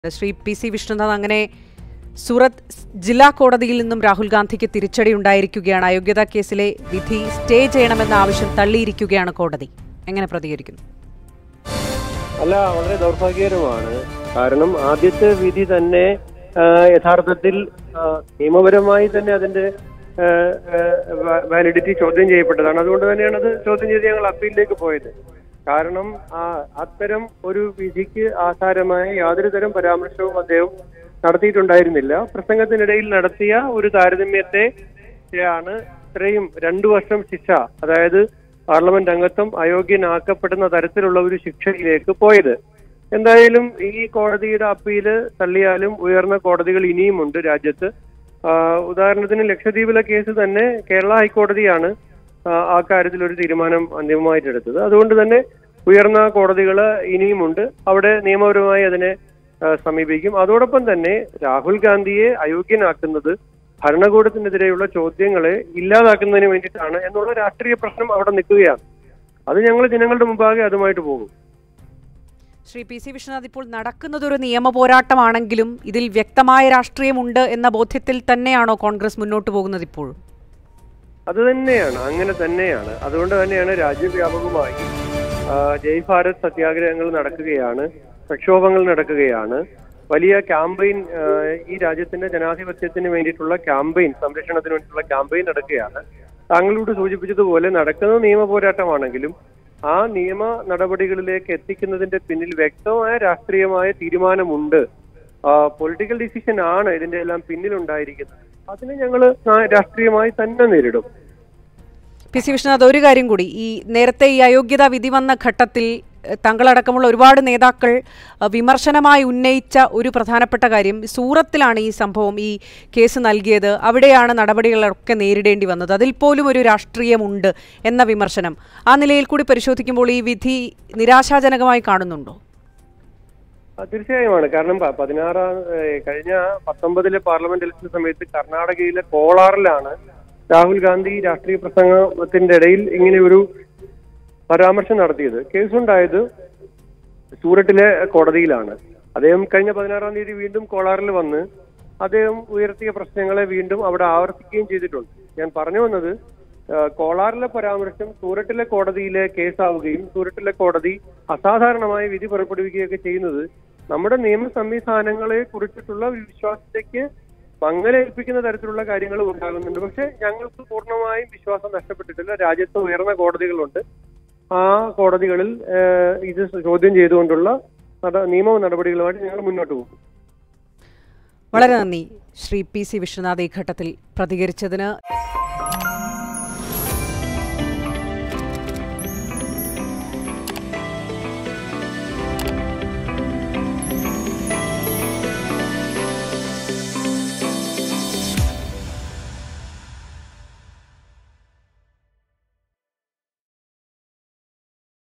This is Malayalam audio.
ശ്രീ പി സി വിഷ്ണുനാഥ് അങ്ങനെ സൂറത്ത് ജില്ലാ കോടതിയിൽ നിന്നും രാഹുൽ ഗാന്ധിക്ക് തിരിച്ചടി ഉണ്ടായിരിക്കുകയാണ് അയോഗ്യതാ കേസിലെ വിധി സ്റ്റേ ചെയ്യണമെന്ന ആവശ്യം തള്ളിയിരിക്കുകയാണ് കോടതി എങ്ങനെ പ്രതികരിക്കുന്നു അല്ല വളരെ ദൗർഭാഗ്യകരമാണ് കാരണം ആദ്യത്തെ വിധി തന്നെ ആ, യഥാർത്ഥത്തിൽ ആ, നിയമപരമായി തന്നെ അതിന്റെ വാലിഡിറ്റി ചോദ്യം ചെയ്യപ്പെട്ടതാണ് അതുകൊണ്ട് തന്നെയാണ് അത് ചോദ്യം ചെയ്ത് ഞങ്ങൾ അപ്പീലിലേക്ക് പോയത് കാരണം ആ അത്തരം ഒരു വിധിക്ക് ആധാരമായ യാതൊരു തരം പരാമർശവും അദ്ദേഹം നടത്തിയിട്ടുണ്ടായിരുന്നില്ല പ്രസംഗത്തിനിടയിൽ നടത്തിയ ഒരു താരതമ്യത്തെ ആണ് ഇത്രയും രണ്ടു വർഷം ശിക്ഷ അതായത് പാർലമെന്റ് അംഗത്വം അയോഗ്യനാക്കപ്പെടുന്ന തരത്തിലുള്ള ഒരു ശിക്ഷയിലേക്ക് പോയത് എന്തായാലും ഈ കോടതിയുടെ അപ്പീല് തള്ളിയാലും ഉയർന്ന കോടതികൾ ഇനിയുമുണ്ട് രാജ്യത്ത് ആ, ഉദാഹരണത്തിന് ലക്ഷദ്വീപിലെ കേസ് തന്നെ കേരള ഹൈക്കോടതിയാണ് ആ, ആ കാര്യത്തിൽ ഒരു തീരുമാനം അന്തിമമായിട്ട് എടുത്തത് അതുകൊണ്ട് തന്നെ ഉയർന്ന കോടതികൾ ഇനിയുമുണ്ട് അവിടെ നിയമപരമായി അതിനെ ആ, സമീപിക്കും അതോടൊപ്പം തന്നെ രാഹുൽ ഗാന്ധിയെ അയോഗ്യനാക്കുന്നത് ഭരണകൂടത്തിനെതിരെയുള്ള ചോദ്യങ്ങളെ ഇല്ലാതാക്കുന്നതിന് വേണ്ടിയിട്ടാണ് എന്നുള്ള രാഷ്ട്രീയ പ്രശ്നം അവിടെ നിൽക്കുകയാണ് അത് ഞങ്ങൾ ജനങ്ങളുടെ മുമ്പാകെ അതുമായിട്ട് പോകും ശ്രീ പി സി വിശ്വനാഥ് ഇപ്പോൾ നടക്കുന്നത് ഒരു നിയമ പോരാട്ടമാണെങ്കിലും ഇതിൽ വ്യക്തമായ രാഷ്ട്രീയമുണ്ട് എന്ന ബോധ്യത്തിൽ തന്നെയാണോ കോൺഗ്രസ് മുന്നോട്ട് പോകുന്നത് ഇപ്പോഴും അത് തന്നെയാണ് അങ്ങനെ തന്നെയാണ് അതുകൊണ്ട് തന്നെയാണ് രാജ്യവ്യാപകമായി ആ, ജയ് ഭാരത് സത്യാഗ്രഹങ്ങൾ നടക്കുകയാണ് പ്രക്ഷോഭങ്ങൾ നടക്കുകയാണ് വലിയ ക്യാമ്പയിൻ ആ, ഈ രാജ്യത്തിന്റെ ജനാധിപത്യത്തിന് വേണ്ടിയിട്ടുള്ള ക്യാമ്പയിൻ സംരക്ഷണത്തിന് വേണ്ടിയിട്ടുള്ള ക്യാമ്പയിൻ നടക്കുകയാണ് താങ്കളോട് സൂചിപ്പിച്ചതുപോലെ നടക്കുന്ന നിയമ പോരാട്ടമാണെങ്കിലും ആ നിയമ നടപടികളിലേക്ക് എത്തിക്കുന്നതിന്റെ പിന്നിൽ വ്യക്തമായ രാഷ്ട്രീയമായ തീരുമാനമുണ്ട് പൊളിറ്റിക്കൽ ഡിസിഷൻ ആണ് ഇതിന്റെ എല്ലാം പിന്നിലുണ്ടായിരിക്കുന്നത് അതിനെ ഞങ്ങൾ രാഷ്ട്രീയമായി തന്നെ നേരിടും പി സി വിശ്വനാഥ് ഒരു കാര്യം കൂടി ഈ നേരത്തെ ഈ അയോഗ്യതാ വിധി വന്ന ഘട്ടത്തിൽ എഹ്, താങ്കളടക്കമുള്ള ഒരുപാട് നേതാക്കൾ അഹ്, വിമർശനമായി ഉന്നയിച്ച ഒരു പ്രധാനപ്പെട്ട കാര്യം സൂറത്തിലാണ് ഈ സംഭവം ഈ കേസ് നൽകിയത് അവിടെയാണ് നടപടികളൊക്കെ നേരിടേണ്ടി വന്നത് അതിൽ പോലും ഒരു രാഷ്ട്രീയമുണ്ട് എന്ന വിമർശനം ആ നിലയിൽ കൂടി പരിശോധിക്കുമ്പോൾ ഈ വിധി നിരാശാജനകമായി കാണുന്നുണ്ടോ ആ, തീർച്ചയായുമാണ് കാരണം പ- പതിനാറാം ഏഹ്, കഴിഞ്ഞ പത്തൊമ്പതിലെ പാർലമെന്റ് ഇലക്ഷൻ സമയത്ത് കർണാടകയിലെ കോളാറിലാണ് രാഹുൽ ഗാന്ധി രാഷ്ട്രീയ പ്രസംഗത്തിന്റെ ഇടയിൽ ഇങ്ങനെ ഒരു പരാമർശം നടത്തിയത് കേസുണ്ടായത് സൂററ്റിലെ കോടതിയിലാണ് അദ്ദേഹം കഴിഞ്ഞ പതിനാറാം തീയതി വീണ്ടും കോളാറിൽ വന്ന് അദ്ദേഹം ഉയർത്തിയ പ്രശ്നങ്ങളെ വീണ്ടും അവിടെ ആവർത്തിക്കുകയും ചെയ്തിട്ടുണ്ട് ഞാൻ പറഞ്ഞു വന്നത് ആ, കോളാറിലെ പരാമർശം സൂററ്റിലെ കോടതിയിലെ കേസാവുകയും സൂററ്റിലെ കോടതി അസാധാരണമായ വിധി പുറപ്പെടുവിക്കുകയൊക്കെ ചെയ്യുന്നത് നമ്മുടെ നിയമ സംവിധാനങ്ങളെ കുറിച്ചിട്ടുള്ള വിശ്വാസത്തേക്ക് മങ്ങലേൽപ്പിക്കുന്ന തരത്തിലുള്ള കാര്യങ്ങൾ ഉണ്ടാകുന്നുണ്ട് പക്ഷെ ഞങ്ങൾക്ക് പൂർണ്ണമായും വിശ്വാസം നഷ്ടപ്പെട്ടിട്ടില്ല രാജ്യത്ത് ഉയർന്ന കോടതികളുണ്ട് ആ കോടതികളിൽ ഏഹ്, ഇത് ചോദ്യം ചെയ്തുകൊണ്ടുള്ള നട- നിയമ നടപടികളുമായിട്ട് ഞങ്ങൾ മുന്നോട്ട് പോകും വളരെ നന്ദി ശ്രീ പി സി വിശ്വനാഥ് ഈ ഘട്ടത്തിൽ പ്രതികരിച്ചതിന്